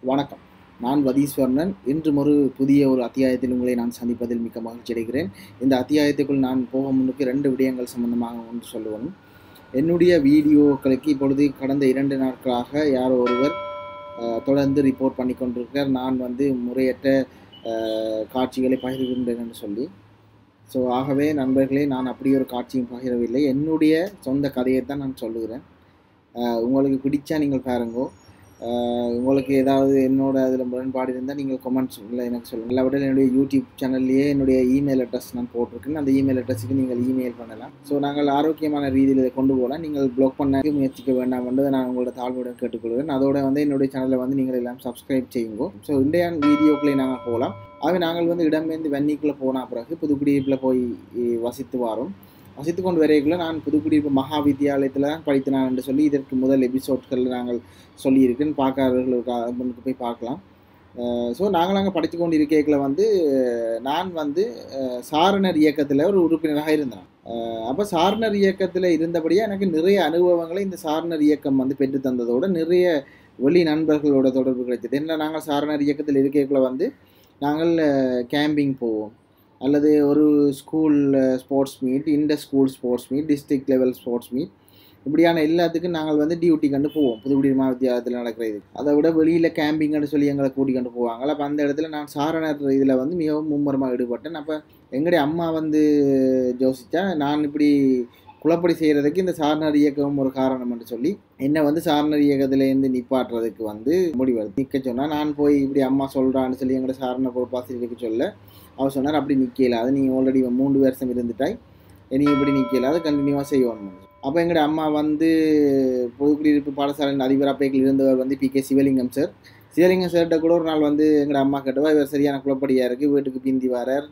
வணக்கம் நான் வதீஸ்வரனன் இன்றும் ஒரு புதிய ஒரு அத்தியாயத்தில் உங்களை நான் சந்திப்பதில் மிக்க மகிழ்ச்சி அடைகிறேன் இந்த அத்தியாயத்துக்குள் நான் போக முன்னுக்கு ரெண்டு விடயங்கள் சம்பந்தமாக ஒன்று சொல்லுவேன் என்னுடைய வீடியோக்களுக்கு இப்பொழுது கடந்த இரண்டு நாட்களாக யாரோ ஒருவர் அஹ், தொடர்ந்து ரிப்போர்ட் பண்ணி கொண்டிருக்கிறார் நான் வந்து முறையற்ற அஹ், காட்சிகளை பகிர்கின்றேன் என்று சொல்லி ஸோ ஆகவே நண்பர்களே நான் அப்படி ஒரு காட்சியும் பகிரவில்லை என்னுடைய சொந்த கதையை தான் நான் சொல்லுகிறேன் அஹ், உங்களுக்கு பிடிச்சா நீங்கள் பாருங்கோ அஹ், உங்களுக்கு ஏதாவது என்னோட அதில் முரண்பாடு இருந்தால் நீங்கள் கமெண்ட்ஸில் எனக்கு சொல்லுங்கள் இல்லாவிட என்னுடைய யூடியூப் சேனல்லையே என்னுடைய இமெயில் அட்ரஸ் நான் போட்டிருக்கேன் அந்த இமெயில் அட்ரஸுக்கு நீங்கள் இமெயில் பண்ணலாம் ஸோ நாங்கள் ஆரோக்கியமான ரீதியில் இதை கொண்டு போகலாம் நீங்கள் ப்ளாக் பண்ண முயற்சிக்க வேண்டாம் என்று நான் உங்களோட தாழ்வுடன் கேட்டுக்கொள்கிறேன் அதோட வந்து என்னுடைய சேனலை வந்து நீங்கள் எல்லாம் சப்ஸ்கிரைப் செய்யுங்க ஸோ இன்றைய வீடியோக்களை நாங்கள் போகலாம் ஆகவே நாங்கள் வந்து இடம்பெயர்ந்து வெண்ணிக்குள்ளே போன பிறகு புதுக்குடியிருப்பில் போய் இ, வசித்து வாரோம் வசித்து கொண்டு வரைக்குள்ள நான் புதுக்குடியிருப்பு மகா வித்தியாலயத்தில் தான் படித்தேன் என்று சொல்லி இதற்கு முதல் எபிசோட்களில் நாங்கள் சொல்லியிருக்கேன் பார்க்காதவர்களுக்கு முன்னுக்கு போய் பார்க்கலாம் ஸோ நாங்கள் அங்கே படித்து கொண்டு இருக்கைகளை வந்து அஹ், நான் வந்து அஹ், சாரணர் இயக்கத்தில் ஒரு உறுப்பினராக இருந்தேன் அப்போ சாரணர் இயக்கத்தில் இருந்தபடியே எனக்கு நிறைய அனுபவங்களை இந்த சாரணர் இயக்கம் வந்து பெற்று தந்ததோட நிறைய வெளி நண்பர்களோட தொடர்பு கிடைச்சது என்ன நாங்கள் சாரணர் இயக்கத்தில் இருக்கைகளை வந்து நாங்கள் கேம்பிங் போவோம் அல்லது ஒரு ஸ்கூல் ஸ்போர்ட்ஸ் மீட் இந்த school sports meet district level sports meet இப்படியான எல்லாத்துக்கும் நாங்கள் வந்து டியூட்டி கண்டு போவோம் புதுக்குடி வித்தியாலயத்தில் நடக்கிற இது அதை விட வெளியில் கேம்பிங்னு சொல்லி எங்களை கூட்டி கொண்டு போவாங்க அப்போ அந்த இடத்துல நான் சாரணர் இதில் வந்து மிகவும் மும்முரமாக ஈடுபட்டேன் அப்போ எங்களுடைய அம்மா வந்து யோசிச்சா நான் இப்படி குழப்படி செய்கிறதுக்கு இந்த சாரணர் இயக்கம் ஒரு காரணம் என்று சொல்லி என்னை வந்து சாரணர் இயக்கத்திலேருந்து நிப்பாட்டுறதுக்கு வந்து முடிவெடுத்து நிற்க சொன்னால் நான் போய் இப்படி அம்மா சொல்கிறான்னு சொல்லி எங்களோட சாரணர் பொறுப்பாசிரியருக்கு சொல்ல அவர் சொன்னார் அப்படி நிற்கல அது நீ ஆல்ரெடி மூன்று வருஷம் இருந்துட்டாய் இனி இப்படி நிற்கல அது கண்டினியூவாக செய்யணும் அப்போ எங்களோட அம்மா வந்து புதுக்குடியிருப்பு பாடசாலையின் அதிபர் அப்பைகள் இருந்தவர் வந்து P K Sivalingam sir Sivalingam சார்கிட்ட கூட ஒரு நாள் வந்து எங்களோட அம்மா கேட்டவா இவர் சரியான குழப்படியாக இருக்குது வீட்டுக்கு பிந்தி வரார்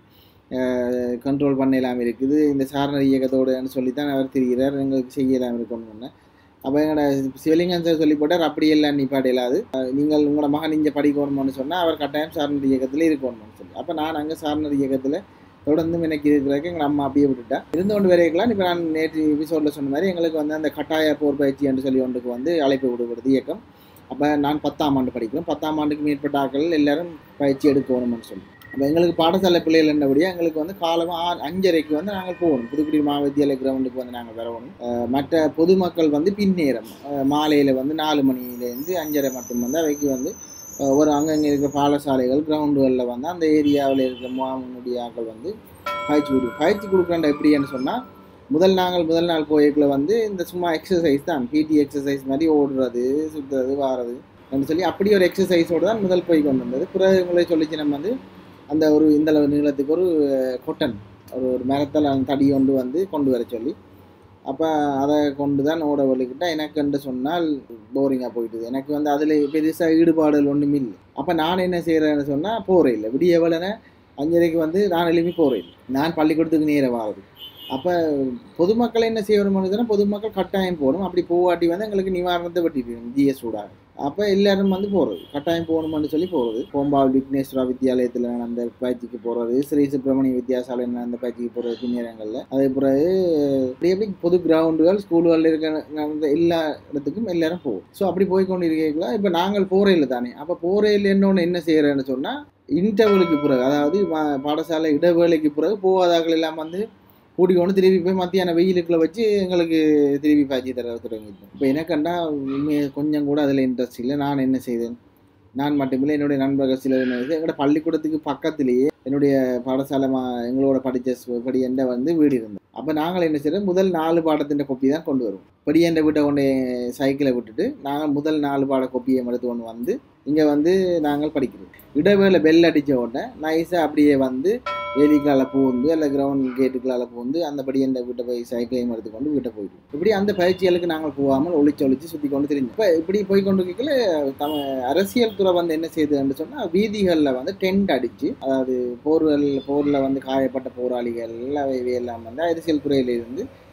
கண்ட்ரோல் பண்ண இல்லாமல் இருக்குது இந்த சாரணர் இயக்கத்தோடுன்னு சொல்லி தான் அவர் திரிகிறார் எங்களுக்கு செய்ய இல்லாமல் இருக்கணும்னு அப்போ எங்களோட சிவலிங்கம் சார் சொல்லி போட்டார் அப்படி எல்லாம் நிப்பாட்ட இல்லாது அஹ் நீங்கள் உங்களோட மகன் இங்கே படிக்கணும்னு சொன்னால் அவர் கட்டாயம் சாரணர் இயக்கத்தில் இருக்கணும்னு சொல்லி அப்போ நான் அங்கே சாரணர் இயக்கத்தில் தொடர்ந்து எனக்கு இருக்கிறதுக்கு எங்கள் அம்மா அப்படியே விட்டுட்டா இருந்து கொண்டு வரைக்கலாம் இப்போ நான் நேற்று எபிசோடில் சொன்ன மாதிரி எங்களுக்கு வந்து அந்த கட்டாய போர் பயிற்சி என்று சொல்லி ஒன்றுக்கு வந்து அழைப்பு விடுபடுது இயக்கம் அப்போ நான் பத்தாம் ஆண்டு படிக்கிறேன் பத்தாம் ஆண்டுக்கு மேற்பட்ட ஆட்கள் எல்லாரும் பயிற்சி எடுக்கணும்னு சொல்லி அப்போ எங்களுக்கு பாடசாலை பிள்ளைகள் என்னபடியாக எங்களுக்கு வந்து காலமாக ஆ அஞ்சரைக்கு வந்து நாங்கள் போகணும் புதுக்குடி மகாவித்தியாலய கிரவுண்டுக்கு வந்து நாங்கள் வரணும் அஹ் மற்ற பொதுமக்கள் வந்து பின்னேரம் மாலையில் வந்து நாலு மணிலேருந்து அஞ்சரை மட்டும் வந்து அவைக்கு வந்து அஹ் ஒரு அங்கங்கே இருக்கிற பாடசாலைகள் கிரவுண்டுகளில் வந்து அந்த ஏரியாவில் இருக்கிற முகாமுடைய ஆட்கள் வந்து பயிற்சி கொடுக்கும் பயிற்சி கொடுக்குறேன் எப்படின்னு சொன்னால் முதல் நாங்கள் முதல் நாள் போய்க்குள்ள வந்து இந்த சும்மா எக்ஸசைஸ் தான் பிடி எக்ஸசைஸ் மாதிரி ஓடுறது சுற்றுறது வாரது அப்படின்னு சொல்லி அப்படி ஒரு எக்ஸசைஸோடு தான் முதல் போய் கொண்டு வந்தது பிறகு உங்களை சொல்லிச்சு நம்ம வந்து அந்த ஒரு இந்த அளவு நீளத்துக்கு ஒரு கொட்டன் ஒரு ஒரு மரத்தில் அந்த தடி கொண்டு வந்து கொண்டு வர சொல்லி அப்போ அதை கொண்டு தான் ஓட வலிக்கிட்டா எனக்கு என்று சொன்னால் போரிங்காக போயிட்டுது எனக்கு வந்து அதில் பெருசாக ஈடுபாடுகள் ஒன்றும் இல்லை அப்போ நான் என்ன செய்கிறேன்னு சொன்னால் போகிறேன் இல்லை விடிய எவ்வளோன அஞ்சரைக்கு வந்து நான் எழுப்பி போகிறேன் நான் பள்ளிக்கூடத்துக்கு நேரம் ஆகுது அப்போ பொதுமக்கள் என்ன செய்யணும்னு சொன்னால் பொதுமக்கள் கட்டாயம் போகணும் அப்படி போவாட்டி வந்து எங்களுக்கு நிவாரணத்தை வெட்டிட்டு ஜிஎஸ் ஊடாக அப்போ எல்லாரும் வந்து போகிறது கட்டாயம் போகணும்னு சொல்லி போகிறது கோம்பால் விக்னேஸ்வரா வித்தியாலயத்தில் நடந்த பயிற்சிக்கு போகிறது ஸ்ரீ சுப்பிரமணிய வித்யாசாலை நடந்த பயிற்சிக்கு போகிறது பின்னேரங்களில் அதே பிறகு அப்படி எப்படி பொது கிரவுண்டுகள் ஸ்கூல்களில் இருக்க நடந்த எல்லா இடத்துக்கும் எல்லாரும் போகும் ஸோ அப்படி போய் கொண்டு இருக்கீங்களா இப்போ நாங்கள் போறையில் தானே அப்போ போறையில் என்னொன்று என்ன செய்கிறேன்னு சொன்னால் இன்டர்வலுக்கு பிறகு அதாவது பா- பாடசாலை இடைவேளைக்கு பிறகு போகாதாக்கள் எல்லாம் வந்து கூட்டி கொண்டு திருப்பி போய் மத்தியான வெயிலுக்குள்ள வச்சு எங்களுக்கு திருப்பி பாய்ச்சி தர தொடங்கிட்டோம் இப்போ எனக்கண்டா உண்மையை கொஞ்சம் கூட அதில் இன்ட்ரெஸ்ட் இல்லை நான் என்ன செய்தேன் நான் மட்டுமில்லை என்னுடைய நண்பர்கள் சிலர் என்ன செய்தேன் எங்களோட பள்ளிக்கூடத்துக்கு பக்கத்திலேயே என்னுடைய பாடசாலை மா எங்களோட படித்த படி என்ற வந்து வீடு இருந்தோம் அப்போ நாங்கள் என்ன செய்யறோம் முதல் நாலு பாடத்தின் கொப்பி தான் கொண்டு வருவோம் படி என்ற வீட்டை கொண்டு சைக்கிளை விட்டுட்டு நாங்கள் முதல் நாலு பாட கொப்பியை எடுத்து கொண்டு வந்து இங்கே வந்து நாங்கள் படிக்கிறோம் இடைவேளை பெல் அடித்த உடனே நைஸாக அப்படியே வந்து வேலிக்கால பூந்து அல்ல கிரவுண்ட் கேட்டுக்களால் பூந்து அந்த படி எந்த வீட்டை போய் சைக்கிளையும் எடுத்துக்கொண்டு வீட்டை போயிடும் இப்படி அந்த பயிற்சிகளுக்கு நாங்கள் போகாமல் ஒளிச்சு ஒளிச்சு சுற்றி கொண்டு தெரிஞ்சோம் இப்போ இப்படி போய் கொண்டு இருக்கல தம அரசியல் துறை வந்து என்ன செய்யுதுன்னு சொன்னால் வீதிகளில் வந்து டென்ட் அடித்து அதாவது போர்கள் போரில் வந்து காயப்பட்ட போராளிகள் அவை இவையெல்லாம் வந்து அரசியல் துறையிலிருந்து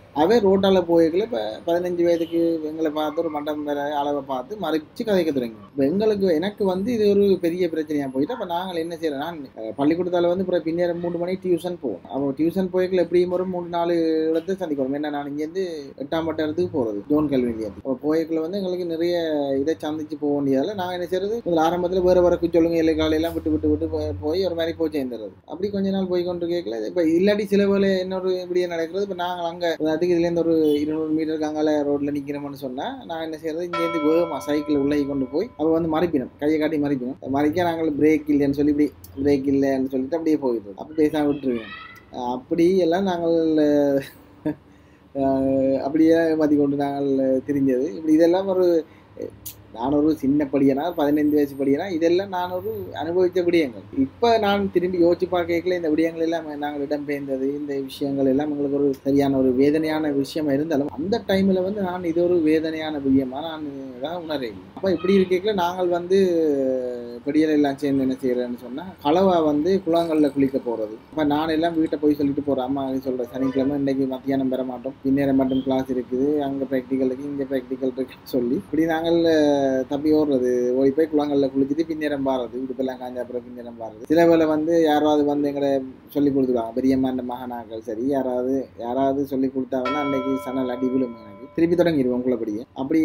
அவை ரோட்டால போய்க்கல இப்போ பதினஞ்சு வயதுக்கு எங்களை பார்த்து ஒரு மண்டம் வேற அளவை பார்த்து மறைச்சு கதைக்க தொடங்கி இப்போ எங்களுக்கு எனக்கு வந்து இது ஒரு பெரிய பிரச்சனையாக போயிட்டு அப்போ நாங்கள் என்ன செய்யறோம் நான் அஹ், பள்ளிக்கூடத்தால வந்து அப்புறம் பின்னேற மூணு மணிக்கு டியூஷன் போவோம் அப்போ டியூஷன் போய்க்கல எப்படியும் ஒரு மூணு நாலு இடத்தை சந்திக்கணும் என்ன நான் இங்கேருந்து எட்டாம் பட்டத்துக்கு போகிறது ஜோன் கல்வி நிலையத்துக்கு அப்போ போய்க்கல வந்து எங்களுக்கு நிறைய இதை சந்திச்சு போக வேண்டியதால நாங்கள் என்ன செய்யறது முதல்ல ஆரம்பத்தில் வேறு வேறு சொல்லுங்க இல்லை காலையெல்லாம் விட்டு விட்டு விட்டு போய் போய் ஒரு மாதிரி போய் சேர்ந்துறது அப்படி கொஞ்ச நாள் போய் கொண்டு கேட்கல இப்போ இல்லாட்டி சில வேலை இன்னொரு இப்படியே நடக்கிறது இப்போ நாங்கள் அங்கே அதுக்கு இதுலேருந்து ஒரு இருநூறு மீட்டருக்கு அங்கால ரோட்டில் நிற்கிறோம்னு சொன்னால் நான் என்ன செய்யறது இங்கேருந்து வேகமாக சைக்கிள் உள்ளே கொண்டு போய் அப்போ வந்து மறைப்பினோம் கையை காட்டி மறைப்பினோம் மறைக்க நாங்கள் பிரேக் இல்லைன்னு சொல்லி இப்படி பிரேக் இல்லைன்னு சொல்லிட்டு அப்படியே போயிடுவோம் அப்போ பேசாம விட்டுருவேன் அஹ் அப்படி எல்லாம் நாங்கள் அஹ் அப்படியே மதி கொண்டு நாங்கள் திரிஞ்சது இப்படி இதெல்லாம் ஒரு நான் ஒரு சின்ன படியனா பதினைந்து வயசு படியனா இதெல்லாம் நான் ஒரு அனுபவித்த விடயங்கள் இப்போ நான் திரும்பி யோசிச்சு பார்க்கல இந்த விடயங்கள் எல்லாம் நாங்கள் இடம்பெயர்ந்தது இந்த விஷயங்கள் எல்லாம் எங்களுக்கு ஒரு சரியான ஒரு வேதனையான விஷயமா இருந்தாலும் அந்த டைமில் வந்து நான் இது ஒரு வேதனையான விஷயமா நான் தான் உணரேன் அப்போ இப்படி இருக்கல நாங்கள் வந்து படியல் எல்லாம் சேர்ந்து என்ன செய்யறேன்னு சொன்னால் களவா வந்து குளங்களில் குளிக்க போகிறது அப்போ நான் எல்லாம் வீட்டை போய் சொல்லிட்டு போகிறேன் அம்மா சொல்கிறேன் சனிக்கிழமை இன்றைக்கி மத்தியானம் பெற மாட்டோம் பின்னேரம் மட்டும் கிளாஸ் இருக்குது அங்கே ப்ராக்டிக்கல் இருக்குது இங்கே ப்ராக்டிக்கல் இருக்குன்னு சொல்லி இப்படி நாங்கள் அஹ், தப்பி ஓடுறது ஓடி போய் குளங்களில் குளிச்சுட்டு பின்னேரம் பாடுறது இடுப்பெல்லாம் காஞ்ச அப்புறம் பின்னேரம் பாடுறது சில வேளை வந்து யாராவது வந்து எங்களை சொல்லி கொடுத்துருவாங்க பெரியம்மா இந்த மகனாக்கள் சரி யாராவது யாராவது சொல்லி கொடுத்தாங்கன்னா அன்னைக்கு சனல் அடி விழும் எனக்கு திருப்பி தொடங்கிடுவோம் உங்களப்படியே அப்படி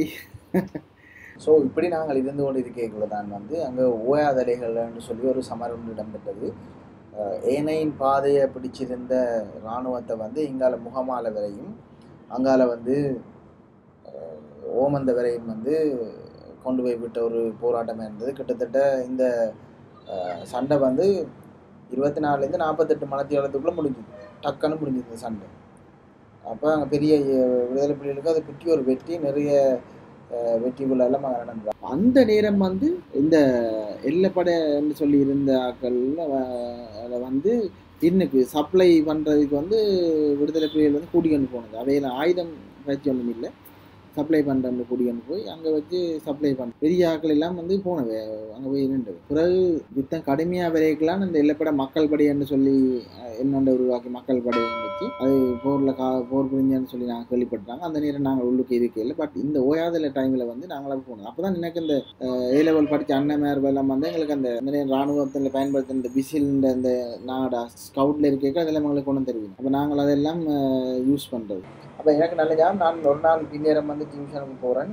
ஸோ இப்படி நாங்கள் இருந்து கொண்டு இருக்கைக்குள்ள தான் வந்து அங்கே ஓயாதலைகள்னு சொல்லி ஒரு சமரம் இடம்பெற்றது அஹ் ஏனையின் பாதையை பிடிச்சிருந்த இராணுவத்தை வந்து இங்கால முகமால வரையும் அங்கால வந்து அஹ், ஓமந்த வரையும் வந்து கொண்டு போய் விட்ட ஒரு போராட்டமாக இருந்தது கிட்டத்தட்ட இந்த அஹ், சண்டை வந்து இருபத்தி நாலுலேருந்து நாற்பத்தெட்டு மணத்தியாலத்துக்குள்ளே முடிஞ்சுது டக்குன்னு முடிஞ்சுது இந்த சண்டை அப்போ அங்கே பெரிய அஹ், விடுதலை புலிகளுக்கு அதை பற்றி ஒரு வெற்றி நிறைய அஹ், வெற்றிகள் எல்லாம் அங்கே நடந்தது அந்த நேரம் வந்து இந்த எல்லப்படைன்னு சொல்லி இருந்த ஆட்கள்ல வ- வந்து இன்னுக்கு சப்ளை பண்ணுறதுக்கு வந்து விடுதலை புலிகள் வந்து கூட்டிக்கொண்டு போனது அவையில் ஆயுதம் வச்சு ஒன்றும் இல்லை சப்ளை பண்ணுற கூட்டிக்கொண்டு போய் அங்கே வச்சு சப்ளை பண்ண பெரிய ஆட்கள் எல்லாம் வந்து போனது அங்கே போய் நின்றது பிறகு யுத்தம் கடுமையாக விரைக்கலாம் இந்த எல்லப்பட மக்கள் படைன்னு சொல்லி அஹ், என்னென்ன உருவாக்கி மக்கள் படையை வச்சு அது போரில் கா போர் புரிஞ்சன்னு சொல்லி நாங்கள் கேள்விப்பட்டாங்க அந்த நேரம் நாங்கள் உள்ளுக்கு இருக்கையில் பட் இந்த ஓயாதல டைமில் வந்து நாங்களாக போனோம் அப்போ தான் எனக்கு இந்த ஏ லெவல் படித்த அண்ணன் எல்லாம் வந்து எங்களுக்கு அந்த அந்த நேரம் ராணுவத்தில் பயன்படுத்த இந்த விசில் இந்த நாடா ஸ்கவுட்டில் இருக்க அதெல்லாம் எங்களுக்கு கொண்டு தெரியும் அப்போ நாங்கள் அதெல்லாம் யூஸ் பண்ணுறது அப்போ எனக்கு நல்ல ஜாம் நான் ஒரு நாள் பின்னேரம் வந்து டியூஷனுக்கு போகிறேன்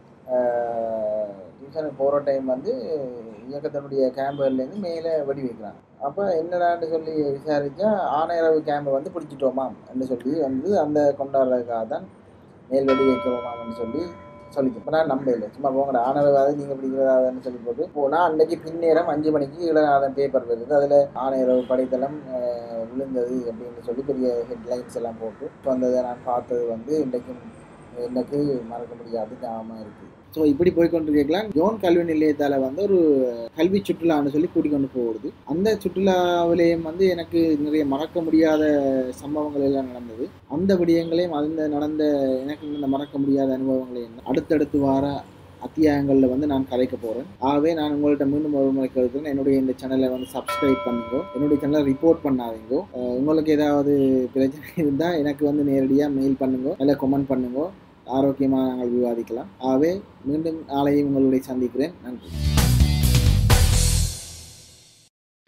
டியூஷனுக்கு போகிற டைம் வந்து இயக்கத்தினுடைய கேம்புகள்லேருந்து மேலே வெடி வைக்கிறாங்க அப்போ என்னடான்னு சொல்லி விசாரித்தா ஆணையரவு கேம்பை வந்து பிடிச்சிட்டோமாம் என்று சொல்லி வந்து அந்த கொண்டாடுறதுக்காக தான் மேல் வெடி வைக்கிறோமாம்னு சொல்லி சொல்லிச்சு இப்போ நான் நம்ப இல்லை சும்மா போங்கடா ஆணையரவாது நீங்கள் பிடிக்கிறதாதுன்னு சொல்லி போட்டு போனால் அன்றைக்கு பின்னேரம் அஞ்சு மணிக்கு இளநாதன் பேப்பர் வருது அதில் ஆணையரவு படைத்தளம் அஹ், விழுந்தது அப்படின்னு சொல்லி பெரிய ஹெட்லைன்ஸ் எல்லாம் போட்டு வந்ததை நான் பார்த்தது வந்து இன்றைக்கும் எனக்கு மறக்க முடியாது ஞாபகமாக இருக்குது ஸோ இப்படி போய் கொண்டு இருக்கலாம் ஜோன் கல்வி நிலையத்தால் வந்து ஒரு கல்வி சுற்றுலான்னு சொல்லி கூட்டிக் கொண்டு போகுது அந்த சுற்றுலாவிலேயும் வந்து எனக்கு நிறைய மறக்க முடியாத சம்பவங்கள் எல்லாம் நடந்தது அந்த விடயங்களையும் அந்த நடந்த எனக்கு இந்த மறக்க முடியாத அனுபவங்களையும் அடுத்தடுத்து வார அத்தியாயங்களில் வந்து நான் கதைக்க போகிறேன் ஆகவே நான் உங்கள்கிட்ட மீண்டும் ஒரு முறை கேட்குறேன் என்னுடைய இந்த சேனலை வந்து சப்ஸ்கிரைப் பண்ணுங்க என்னுடைய சேனலை ரிப்போர்ட் பண்ணாதீங்க அஹ் உங்களுக்கு ஏதாவது பிரச்சனை இருந்தால் எனக்கு வந்து நேரடியாக மெயில் பண்ணுங்க இல்லை கமெண்ட் பண்ணுங்க ஆரோக்கியமாக நாங்கள் விவாதிக்கலாம் ஆகவே மீண்டும் நாளையும் உங்களுடைய சந்திக்கிறேன் நன்றி